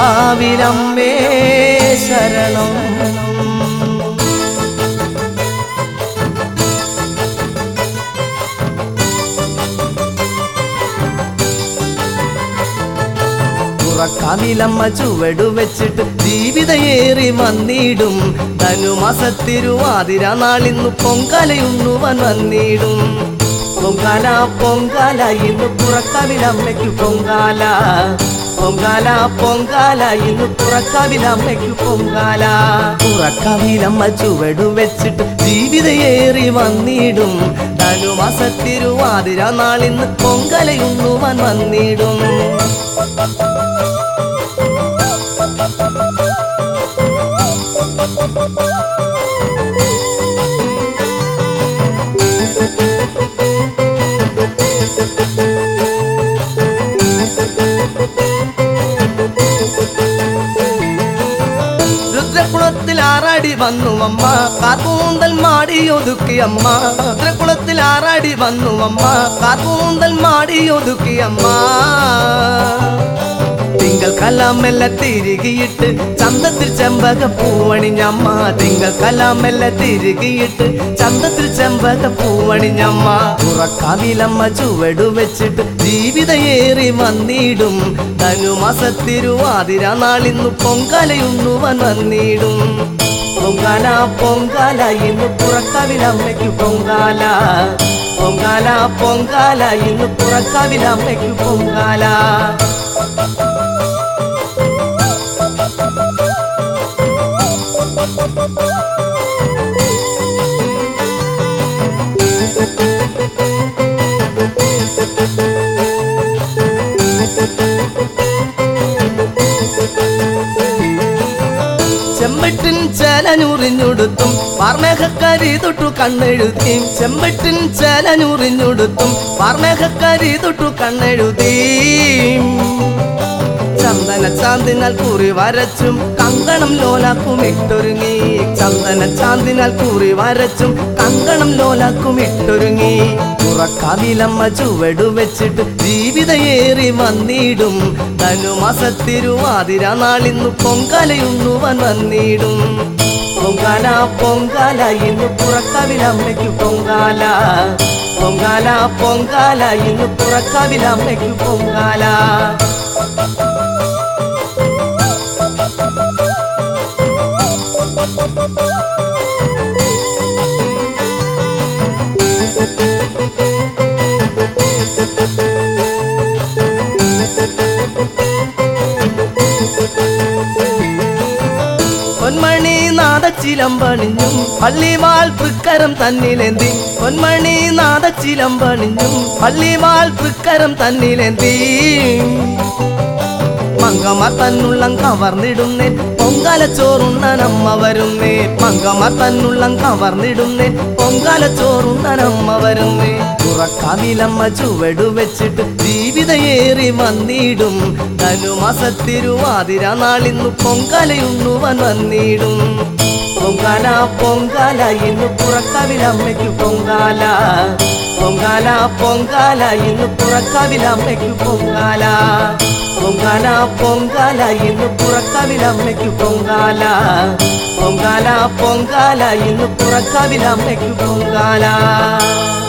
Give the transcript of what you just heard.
പുറക്കാവിലമ്മേ ശരണം പുറക്കാവിലമ്മ ചുവടു വെച്ചിട്ട് ജീവിതയേറി വന്നിടും ധനുമാസത്തിരുവാതിര നാളിന്നു പൊങ്കാലയുണ്ണുവൻ വന്നിടും പൊങ്കാല പൊങ്കാല ഇന്ന് പുറക്കാവിലമ്മയ്ക്ക് പൊങ്കാല പൊങ്കാല പൊങ്കാല ഇന്ന് പുറക്കാവിലമ്മയ്ക്ക് പൊങ്കാല പുറക്കാവിലമ്മ ചുവടു വെച്ചിട്ട് ജീവിതയേറി വന്നിടും ധനുമാസത്തിരുവാതിര നാളിന്ന് പൊങ്കാലയുണ്ണുവൻ വന്നിടും രുദ്രകുളത്തിൽ ആറാടി വന്നു അമ്മ കാർക്കൂന്തൽ മാടി ഒതുക്കി അമ്മ രുദ്രകുളത്തിൽ ആറാടി വന്നു അമ്മ കാർക്കൂന്തൽ മാടി ഒതുക്കി അമ്മ തിങ്കൾ കലാമെല്ല തിരികിയിട്ട് ചന്തത്തിൽ ചെമ്പക പൂവണിഞ്ഞമ്മ തിങ്കൾ കലാമെല്ല തിരികിയിട്ട് ചന്തത്തിൽ ചെമ്പക പൂവണിഞ്ഞമ്മ ഉറക്കാവിലമ്മ ചുവടു വെച്ചിട്ട് ജീവിതയേറി വന്നിടും ധനുമാസത്തിരുവാതിര നാളിന്നു പൊങ്കാലയുണ്ണുവൻ വന്നിടും പൊങ്കാല പൊങ്കാല ഇന്ന് പുറക്കാവിലമ്മയ്ക്ക് പൊങ്കാല പൊങ്കാല പൊങ്കാല ഇന്ന് പുറക്കാവിലമ്മയ്ക്ക് പൊങ്കാല ചെമ്പട്ടിൻ ചേലനുറിഞ്ഞുടുത്തും പാർമേഘക്കാരി തൊട്ടു കണ്ണെഴുതി ചെമ്പട്ടിൻ ചേലനുറിഞ്ഞുടുത്തും പാർമേഘക്കാരി തൊട്ടു കണ്ണെഴുതി ചന്ദന ചാന്തിനാൽ കുറി വരച്ചും കങ്കണം ലോലാക്കും ഇട്ടൊരുങ്ങി ചന്ദന ചാന്തിനാൽ കുറി വരച്ചും കങ്കണം ലോലാക്കും ഇട്ടൊരുങ്ങി ഉറക്കാവിലമ്മ ചുവടു വെച്ചിട്ട് ജീവിതയേറി വന്നിടും ധനുമാസത്തിരുവാതിര നാളിന്നു പൊങ്കാലയുണ്ണുവൻ വന്നിടും പൊങ്കാല പൊങ്കാല ഇന്ന് പുറക്കാവിലമ്മയ്ക്ക് പൊങ്കാല പൊങ്കാല പൊങ്കാല ഇന്ന് പുറക്കാവിലമ്മയ്ക്ക് പൊങ്കാല പൊന്മണി നാദച്ചിലമ്പണിഞ്ഞും പള്ളിവാൾ തൃക്കരം തന്നിലെന്തി പൊന്മണി നാദച്ചിലമ്പണിഞ്ഞും പള്ളിവാൾ തൃക്കരം തന്നിലെന്തി മങ്കമാർ തന്നുള്ളം കവർന്നിടുന്നേ പൊങ്കാല ചോറുണ്ണനമ്മ വരുന്നേ മങ്കമാർ തന്നുള്ളം കവർന്നിടുന്നേ പൊങ്കാല ചോറുണ്ണനമ്മ വരുന്നേ ഉറക്കാവിലമ്മ ചുവടു വെച്ചിട്ട് ജീവിതയേറി വന്നിടും ധനുമാസത്തിരുവാതിര നാളിന്നു പൊങ്കാലയുണ്ണുവൻ വന്നിടും പൊങ്കാല പൊങ്കാല ഇന്ന് പുറക്കാവിലമ്മയ്ക്ക് പൊങ്കാല പൊങ്കാല പൊങ്കാല ഇന്ന് പുറക്കാവിലമ്മയ്ക്ക് പൊങ്കാല പൊങ്കാല പൊങ്കാല ഇന്ന് പുറക്കാവിലമ്മയ്ക്ക് പൊങ്കാല പൊങ്കാല പൊങ്കാല ഇന്ന് പുറക്കാവിലമ്മയ്ക്ക് പൊങ്കാല